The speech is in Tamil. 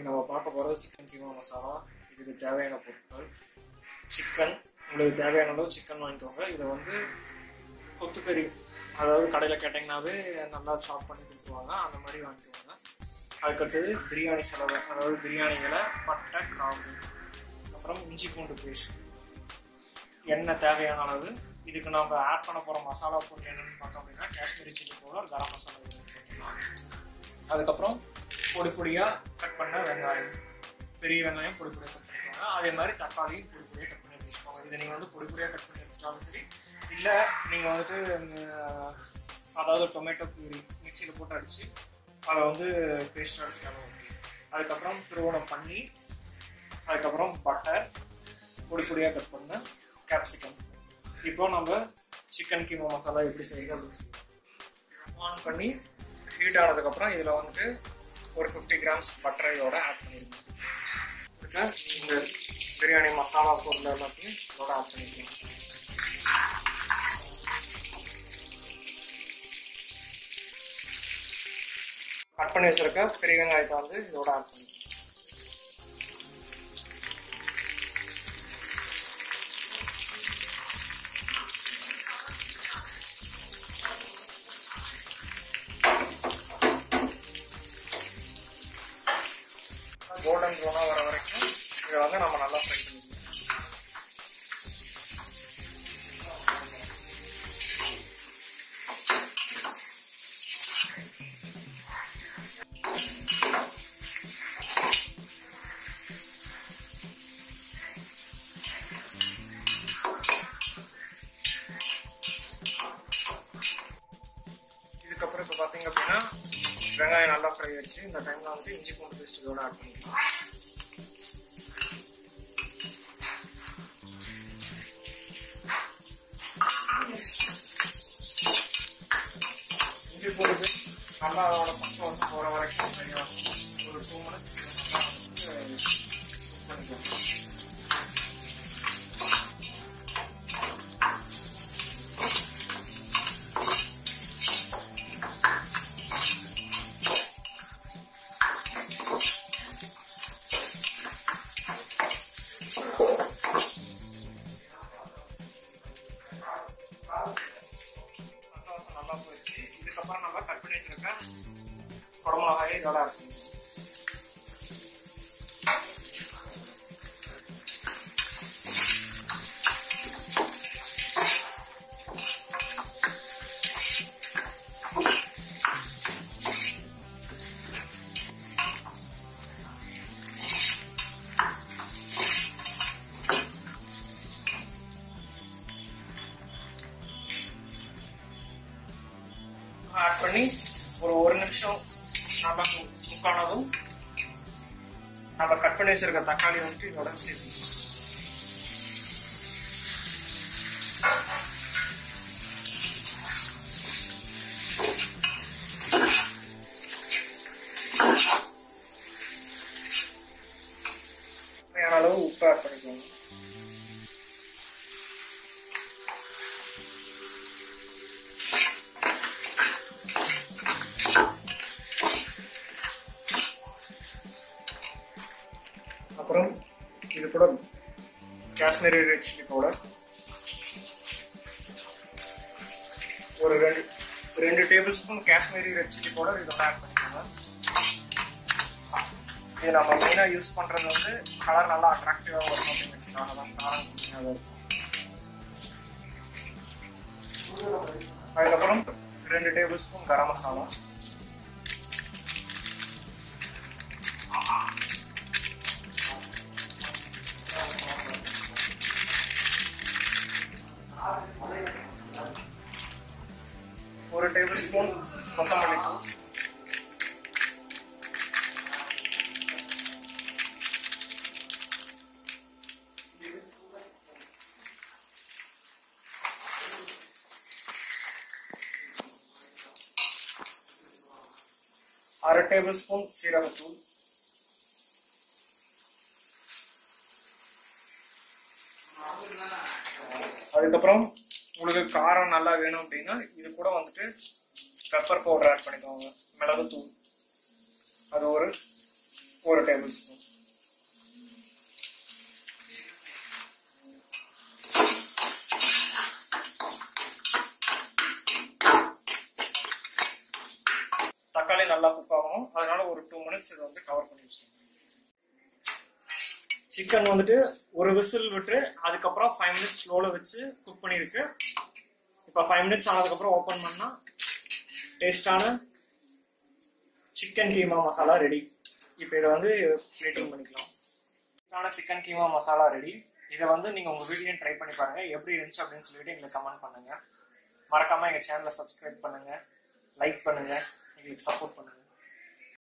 இன்னைக்கு நம்ம பார்க்க போகிறது சிக்கன் கீமா மசாலா இதுக்கு தேவையான பொருட்கள் சிக்கன் உங்களுக்கு தேவையான அளவு சிக்கன் வாங்கிக்கோங்க இதை வந்து கொத்துக்கறி அதாவது கடையில் கேட்டிங்கனாவே நல்லா சாப் பண்ணி கொடுத்துருவாங்க அந்த மாதிரி வாங்கிக்கோங்க அதுக்கடுத்தது பிரியாணி செலவு அதாவது பிரியாணி இலை பட்டை கிராம்பு அப்புறம் இஞ்சி பூண்டு பேஸ்ட் எண்ணெய் தேவையான அளவு இதுக்கு நம்ம ஆட் பண்ண போகிற மசாலா பொருள் என்னென்னு பார்த்தோம் அப்படின்னா காஷ்மீரி சில்லி பவுடர் கரம் மசாலா இது போட்டுக்கலாம். அதுக்கப்புறம் பொடி பொடியாக கட் பண்ண வெங்காயம் பெரிய வெங்காயம் பொடி பொடியாக கட் பண்ணிக்கோங்க அதே மாதிரி தக்காளியும் பொடி பொடியாக கட் பண்ணி வச்சுக்கோங்க இதை நீங்கள் வந்து பொடி பொடியாக கட் பண்ணி எடுத்துட்டாலும் சரி இல்லை நீங்கள் வந்துட்டு ம், அதாவது டொமேட்டோ பியூரி மிக்சியில் போட்டு அடித்து அதை வந்து பேஸ்ட் எடுத்துட்டாலும் ஓகே அதுக்கப்புறம் திருவோணம் பண்ணி அதுக்கப்புறம் பட்டர் பொடி பொடியாக கட் பண்ண கேப்சிகம் இப்போ நம்ம சிக்கன் கீமா மசாலா எப்படி செய்யுது அப்படின்னு சொல்லி ஆன் பண்ணி ஹீட் ஆனதுக்கப்புறம் இதில் வந்துட்டு ஒரு ஃபிஃப்டி கிராம்ஸ் பட்டரை இதோட ஆட் பண்ணிடுங்க இதுக்கு இந்த பிரியாணி மசாலா பொருள் எல்லாத்தையும் இதோட ஆட் பண்ணிக்கலாம் கட் பண்ணி வச்சிருக்க பெரிய வெங்காயத்தை வந்து இதோட ஆட் பண்ணிக்கலாம் கோல்டன் ப்ரௌனாக வர வரைக்கும் இதை வந்து நம்ம நல்லா ஃப்ரை பண்ணிக்கலாம் இதுக்கப்புறம் இப்போ பார்த்தீங்க அப்படின்னா வெங்காயம் நல்லா ஃப்ரை ஆயிடுச்சு இந்த டைம்ல வந்து இஞ்சி பூண்டு பேஸ்ட் இதோட ஆட் பண்ணிக்கலாம் இஞ்சி பூண்டு பேஸ்ட் நல்லா அதோட பச்சை வாசம் போகிற வரைக்கும் சரியா ஒரு டூ மினிட்ஸ் பண்ணிக்கலாம் மசாலா நல்லா போயிடுச்சு இதுக்கப்புறம் நம்ம கட் பண்ணி வச்சிருக்க குடமிளகாயை இதோட ஆட் பண்ணிக்கலாம் ஆட் பண்ணி ஒரு ஒரு நிமிஷம் நல்லா குக் ஆனதும் நம்ம கட் பண்ணி வச்சிருக்க தக்காளி வந்துட்டு இதோட சேர்த்து தேவையான அளவு உப்பு ஆட் பண்ணிக்கோங்க அப்புறம் இது கூட காஷ்மீரி ரெட் சில்லி பவுடர் ஒரு ரெண்டு ரெண்டு tablespoon Kashmiri red chilli powder இதோட ஆட் பண்ணிக்கோங்க இது நம்ம மெயினாக யூஸ் பண்ணுறது வந்து கலர் நல்லா அட்ராக்டிவாக வரும் அப்படிங்கிறதுக்காக தான் காரம் கம்மியாக இருக்கும் அதுக்கப்புறம் ரெண்டு டேபிள் ஸ்பூன் கரம் மசாலா ஒரு டேபிள் ஸ்பூன் கொத்தமல்லி தூள் அரை டேபிள் ஸ்பூன் சீரகத்தூள் அதுக்கப்புறம் உங்களுக்கு காரம் நல்லா வேணும் அப்படின்னா இது கூட வந்துட்டு பெப்பர் பவுடர் ஆட் பண்ணிக்கோங்க மிளகுத்தூள் அது ஒரு ஒரு டேபிள் ஸ்பூன் தக்காளி நல்லா குக் ஆகும் அதனால ஒரு டூ மினிட்ஸ் இதை வந்து கவர் பண்ணி வச்சுக்கோங்க சிக்கன் வந்துட்டு ஒரு விசில் விட்டு அதுக்கப்புறம் ஃபைவ் மினிட்ஸ் ஸ்லோவில் வச்சு குக் பண்ணியிருக்கு இப்போ ஃபைவ் மினிட்ஸ் ஆனதுக்கப்புறம் ஓப்பன் பண்ணால் டேஸ்டான சிக்கன் கீமா மசாலா ரெடி இப்போ இதை வந்து பிளேட்டிங் பண்ணிக்கலாம் டேஸ்டான சிக்கன் கீமா மசாலா ரெடி இதை வந்து நீங்கள் உங்கள் வீட்லேயும் ட்ரை பண்ணி பாருங்கள் எப்படி இருந்துச்சு அப்படின்னு சொல்லிட்டு எங்களுக்கு கமெண்ட் பண்ணுங்கள் மறக்காமல் எங்கள் சேனலை சப்ஸ்கிரைப் பண்ணுங்கள் லைக் பண்ணுங்கள் எங்களுக்கு சப்போர்ட் பண்ணுங்கள்